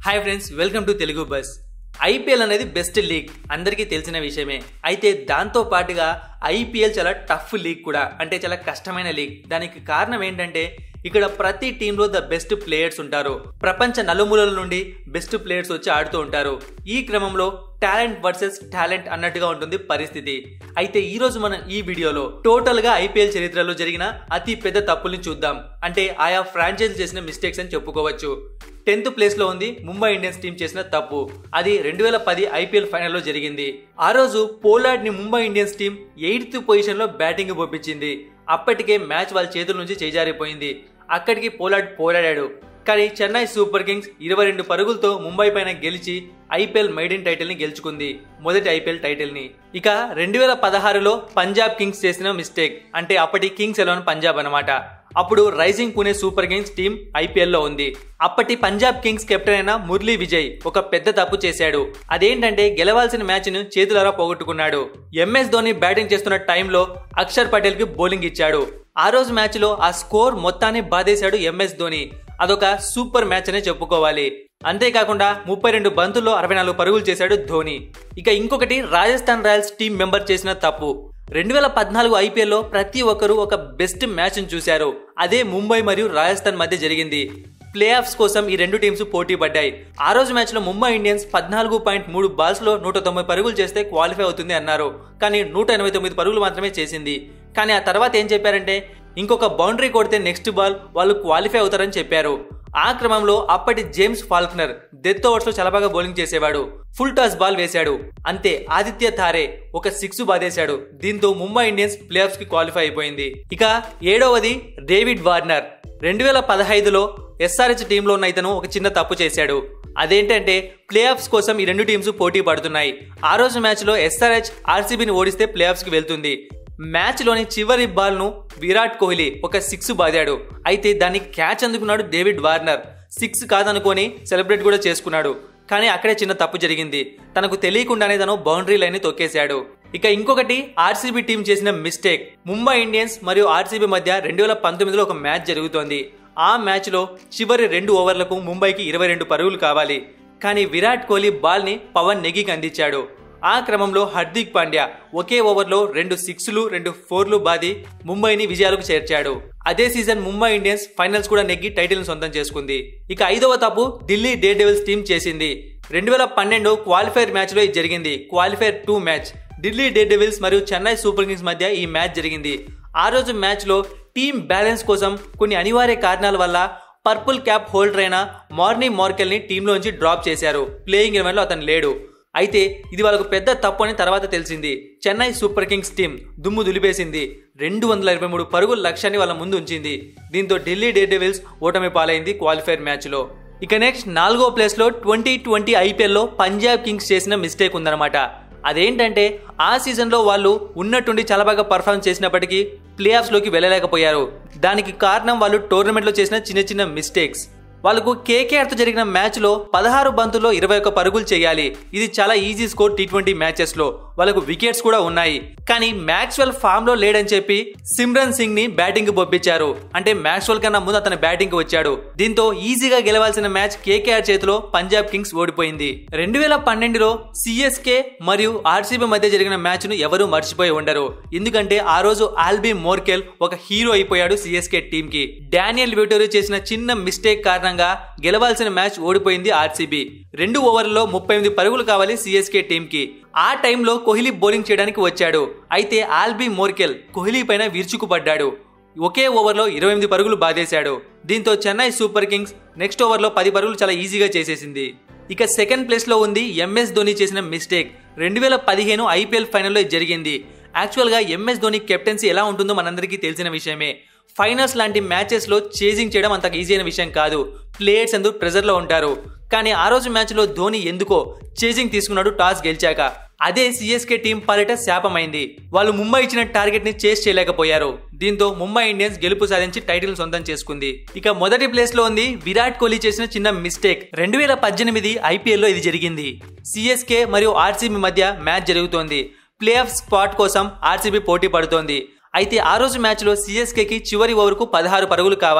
hi friends welcome to Telugu buzz IPL అనేది best league అందరికీ తెలిసిన విషయమే అయితే దాంతో పాటుగా ఐపీఎల్ చాలా టఫ్ లీగ్ కూడా అంటే చాలా కష్టమైన లీగ్ దానికి కారణం ఏంటంటే ఇక్కడ ప్రతి టీంలో ద బెస్ట్ ప్లేయర్స్ ఉంటారు ప్రపంచ నలుమూలల నుండి బెస్ట్ ప్లేయర్స్ వచ్చి ఆడుతూ ఉంటారు ఈ క్రమంలో టాలెంట్ వర్సెస్ టాలెంట్ అన్నట్టుగా ఉంటుంది పరిస్థితి అయితే ఈ రోజు మనం ఈ వీడియోలో టోటల్ గా ఐపీఎల్ చరిత్రలో జరిగిన అతి పెద్ద తప్పుల్ని చూద్దాం అంటే ఆయా ఫ్రాంచైజ్ చేసిన మిస్టేక్స్ అని చెప్పుకోవచ్చు టెన్త్ ప్లేస్ లో ఉంది ముంబై ఇండియన్స్ టీం చేసిన తప్పు అది రెండు వేల పది ఐపీఎల్ ఫైనల్లో జరిగింది ఆ రోజు పోలార్డ్ ని Mumbai Indians team eighth position లో బ్యాటింగ్ పంపించింది అప్పటికే మ్యాచ్ వాళ్ళ చేతుల నుంచి చేజారిపోయింది అక్కడికి పోలార్డ్ పోరాడాడు కానీ చెన్నై సూపర్ కింగ్స్ ఇరవై రెండు పరుగులతో ముంబై పైన గెలిచి ఐపీఎల్ మైడిన్ టైటిల్ ని గెలుచుకుంది మొదటి ఐపీఎల్ టైటిల్ ని ఇక రెండు వేల పదహారులో పంజాబ్ కింగ్స్ చేసిన మిస్టేక్ అంటే అప్పటి కింగ్స్ ఎలవన్ పంజాబ్ అనమాట అప్పుడు rising Pune super kings team IPL లో ఉంది అప్పటి పంజాబ్ కింగ్స్ కెప్టెన్ అయిన మురళీ విజయ్ ఒక పెద్ద తప్పు చేశాడు అదేంటంటే గెలవాల్సిన మ్యాచ్ ను చేతులారా పోగొట్టుకున్నాడు ఎంఎస్ ధోని బ్యాటింగ్ చేస్తున్న టైంలో అక్షర్ పటేల్ కి బౌలింగ్ ఇచ్చాడు ఆ రోజు మ్యాచ్ లో ఆ స్కోర్ మొత్తాన్ని బాధేశాడు ఎంఎస్ ధోని అదొక సూపర్ మ్యాచ్ అనే చెప్పుకోవాలి అంతేకాకుండా ముప్పై రెండు బంతుల్లో అరవై నాలుగు పరుగులు చేశాడు ధోని ఇక ఇంకొకటి రాజస్థాన్ రాయల్స్ టీం మెంబర్ చేసిన తప్పు రెండు వేల పద్నాలుగు ఐపీఎల్లో ప్రతి ఒక్కరూ ఒక బెస్ట్ మ్యాచ్ చూశారు అదే ముంబై మరియు రాజస్థాన్ మధ్య జరిగింది ప్లే ఆఫ్స్ కోసం ఈ రెండు టీమ్స్ పోటీ పడ్డాయి ఆ రోజు మ్యాచ్ లో ముంబై ఇండియన్స్ పద్నాలుగు పాయింట్ మూడు బాల్స్ లో నూట తొంభై పరుగులు చేస్తే క్వాలిఫై అవుతుంది అన్నారు కానీ నూట ఎనభై తొమ్మిది పరుగులు మాత్రమే చేసింది కానీ ఆ తర్వాత ఏం చెప్పారంటే ఇంకొక బౌండరీ కొడితే నెక్స్ట్ బాల్ వాళ్ళు క్వాలిఫై అవుతారని చెప్పారు ఆ క్రమంలో అప్పటి జేమ్స్ ఫాల్క్నర్ డెత్ ఓవర్స్ లో చాలా బాగా బౌలింగ్ చేసేవాడు ఫుల్ టాస్ బాల్ వేశాడు అంతే ఆదిత్య థారే ఒక సిక్స్ బాధేశాడు దీంతో ముంబై ఇండియన్స్ ప్లే ఆఫ్స్ కి క్వాలిఫై అయిపోయింది ఇక ఏడవది డేవిడ్ వార్నర్ రెండు వేల పదహైదులో ఎస్ఆర్హెచ్ టీంలో ఉన్న ఇతను ఒక చిన్న తప్పు చేశాడు అదేంటంటే ప్లే ఆఫ్స్ కోసం ఈ రెండు టీమ్స్ పోటీ పడుతున్నాయి ఆ రోజు మ్యాచ్ లో ఎస్ఆర్హెచ్ ఆర్సీబీని ఓడిస్తే ప్లే ఆఫ్స్ కి వెళ్తుంది మ్యాచ్ లోని చివరి బాల్ ను విరాట్ కోహ్లీ ఒక సిక్స్ బాదాడు అయితే దాన్ని క్యాచ్ అందుకున్నాడు డేవిడ్ వార్నర్ సిక్స్ కాదనుకొని సెలబ్రేట్ కూడా చేసుకున్నాడు కానీ అక్కడే చిన్న తప్పు జరిగింది తనకు తెలియకుండానే తను బౌండరీ లైన్ ని తొక్కేశాడు ఇక ఇంకొకటి ఆర్సీబీ టీం చేసిన మిస్టేక్ ముంబై ఇండియన్స్ మరియు ఆర్సీబీ మధ్య రెండు వేల పంతొమ్మిదిలో ఒక మ్యాచ్ జరుగుతోంది ఆ మ్యాచ్ లో చివరి రెండు ఓవర్లకు ముంబైకి ఇరవై రెండు పరుగులు కావాలి కానీ విరాట్ కోహ్లీ బాల్ ని పవన్ నెగికి అందించాడు ఆ క్రమంలో హార్దిక్ పాండ్యా ఒకే ఓవర్లో రెండు సిక్స్లు రెండు ఫోర్లు బాది ముంబైని విజయాలకు చేర్చాడు అదే సీజన్ ముంబై ఇండియన్స్ ఫైనల్స్ కూడా నెగ్గి టైటిల్ సొంతం చేసుకుంది ఇక ఐదవ తప్పు ఢిల్లీ డే డెవిల్స్ టీం చేసింది రెండు వేల పన్నెండు క్వాలిఫైర్ మ్యాచ్ లో ఇది జరిగింది qualifier two match Delhi daredevils మరియు చెన్నై సూపర్ కింగ్స్ మధ్య ఈ మ్యాచ్ జరిగింది ఆ రోజు మ్యాచ్ లో టీం బ్యాలెన్స్ కోసం కొన్ని అనివార్య కారణాల వల్ల పర్పుల్ క్యాప్ హోల్డర్ అయిన మార్నీ మార్కెల్ ని టీంలోంచి డ్రాప్ చేశారు ప్లేయింగ్ ఎలెవెన్ లో అతను లేడు అయితే ఇది వాళ్ళకు పెద్ద తప్పు అని తర్వాత తెలిసింది చెన్నై సూపర్ కింగ్స్ టీం దుమ్ము దులిపేసింది రెండు వందల ఇరవై మూడు పరుగుల లక్ష్యాన్ని వాళ్ళ ముందు ఉంచింది దీంతో ఢిల్లీ డే డెవిల్స్ ఓటమి పాలైంది క్వాలిఫైర్ మ్యాచ్ లో ఇక నెక్స్ట్ నాలుగో ప్లేస్ లో ట్వంటీ ట్వంటీ ఐపీఎల్ లో పంజాబ్ కింగ్స్ చేసిన మిస్టేక్ ఉందన్నమాట అదేంటంటే ఆ సీజన్ లో వాళ్ళు ఉన్నట్టుండి చాలా బాగా పర్ఫార్మ్ చేసినప్పటికీ ప్లే ఆఫ్స్ లోకి వెళ్ళలేకపోయారు దానికి కారణం వాళ్ళు టోర్నమెంట్ లో చేసిన చిన్న చిన్న మిస్టేక్స్ వాళ్ళకు కేకేఆర్తో జరిగిన మ్యాచ్లో పదహారు బంతుల్లో ఇరవై ఒక్క పరుగులు చేయాలి ఇది చాలా ఈజీ స్కోర్ టీ ట్వంటీ మ్యాచెస్లో వాళ్ళకు వికెట్స్ కూడా ఉన్నాయి కానీ మ్యాక్స్వెల్ ఫామ్ లో లేడని చెప్పి సిమ్రన్ సింగ్ ని బ్యాటింగ్ పంపించారు అంటే మ్యాక్స్వెల్ కన్నా ముందు అతను బ్యాటింగ్ వచ్చాడు దీంతో ఈజీగా గెలవాల్సిన మ్యాచ్ కేకేఆర్ చేతిలో పంజాబ్ కింగ్స్ ఓడిపోయింది రెండు వేల పన్నెండులో సిఎస్కే మరియు ఆర్సీబీ మధ్య జరిగిన మ్యాచ్ ను ఎవరూ మర్చిపోయి ఉండరు ఎందుకంటే ఆ రోజు ఆల్బీ మోర్కెల్ ఒక హీరో అయిపోయాడు సిఎస్కే టీం కి డానియల్ వెటోరీ చేసిన చిన్న మిస్టేక్ కారణంగా గెలవాల్సిన మ్యాచ్ ఓడిపోయింది ఆర్సీబీ రెండు ఓవర్లలో ముప్పై ఎనిమిది పరుగులు కావాలి సిఎస్కే టీం కి ఆ టైంలో కోహ్లీ బౌలింగ్ చేయడానికి వచ్చాడు అయితే ఆల్బీ మోర్కెల్ కోహ్లీ పైన విరుచుకుపడ్డాడు ఒకే ఓవర్లో ఇరవై ఎనిమిది పరుగులు బాధేశాడు దీంతో చెన్నై సూపర్ కింగ్స్ నెక్స్ట్ ఓవర్లో పది పరుగులు చాలా ఈజీగా చేసేసింది ఇక సెకండ్ ప్లేస్ లో ఉంది ఎంఎస్ ధోని చేసిన మిస్టేక్ రెండు వేల పదిహేను ఐపీఎల్ ఫైనల్లో ఇది జరిగింది యాక్చువల్గా ఎంఎస్ ధోని కెప్టెన్సీ ఎలా ఉంటుందో మనందరికీ తెలిసిన విషయమే ఫైనల్స్ లాంటి మ్యాచెస్ లో చేజింగ్ చేయడం అంత ఈజీ అయిన విషయం కాదు ప్లేయర్స్ ఎందుకు ప్రెజర్ లో ఉంటారు కానీ ఆ రోజు మ్యాచ్ లో ధోని ఎందుకో చేజింగ్ తీసుకున్నాడు టాస్ గెలిచాక అదే సిఎస్కే టీం పాలిట శాపమైంది వాళ్ళు ముంబై ఇచ్చిన టార్గెట్ ని చేస్ చేయలేకపోయారు దీంతో ముంబై ఇండియన్స్ గెలుపు సాధించి టైటిల్ సొంతం చేసుకుంది ఇక మొదటి ప్లేస్ లో ఉంది విరాట్ కోహ్లీ చేసిన చిన్న మిస్టేక్ రెండు వేల పద్దెనిమిది ఐపీఎల్ లో ఇది జరిగింది సిఎస్కే మరియు ఆర్సీబీ మధ్య మ్యాచ్ జరుగుతోంది ప్లే ఆఫ్ స్పాట్ కోసం ఆర్సీబీ పోటీ పడుతోంది అయితే ఆ రోజు మ్యాచ్లో సిఎస్కేకి చివరి ఓవర్కు పదహారు పరుగులు కావాలి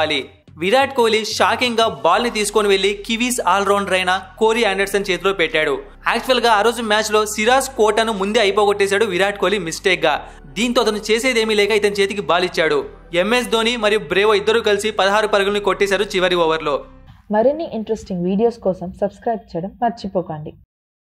విరాట్ కోహ్లీ షాకింగ్ గా బాల్ ని తీసుకొని వెళ్లి కివీస్ ఆల్రౌండర్ అయిన కోరీ ఆండర్సన్ చేతిలో పెట్టాడు యాక్చువల్ గా ఆ రోజు మ్యాచ్ లో సిరాజ్ కోటను ముందే అయిపోగొట్టేశాడు విరాట్ కోహ్లీ మిస్టేక్ గా దీంతో అతను చేసేదేమీ లేక ఇతని చేతికి బాల్ ఇచ్చాడు ఎంఎస్ ధోని మరియు బ్రేవో ఇద్దరు కలిసి పదహారు పరుగుల్ని కొట్టేశారు చివరి ఓవర్లో మరిన్ని ఇంట్రెస్టింగ్ వీడియోస్ కోసం సబ్స్క్రైబ్ చేయడం మర్చిపోకండి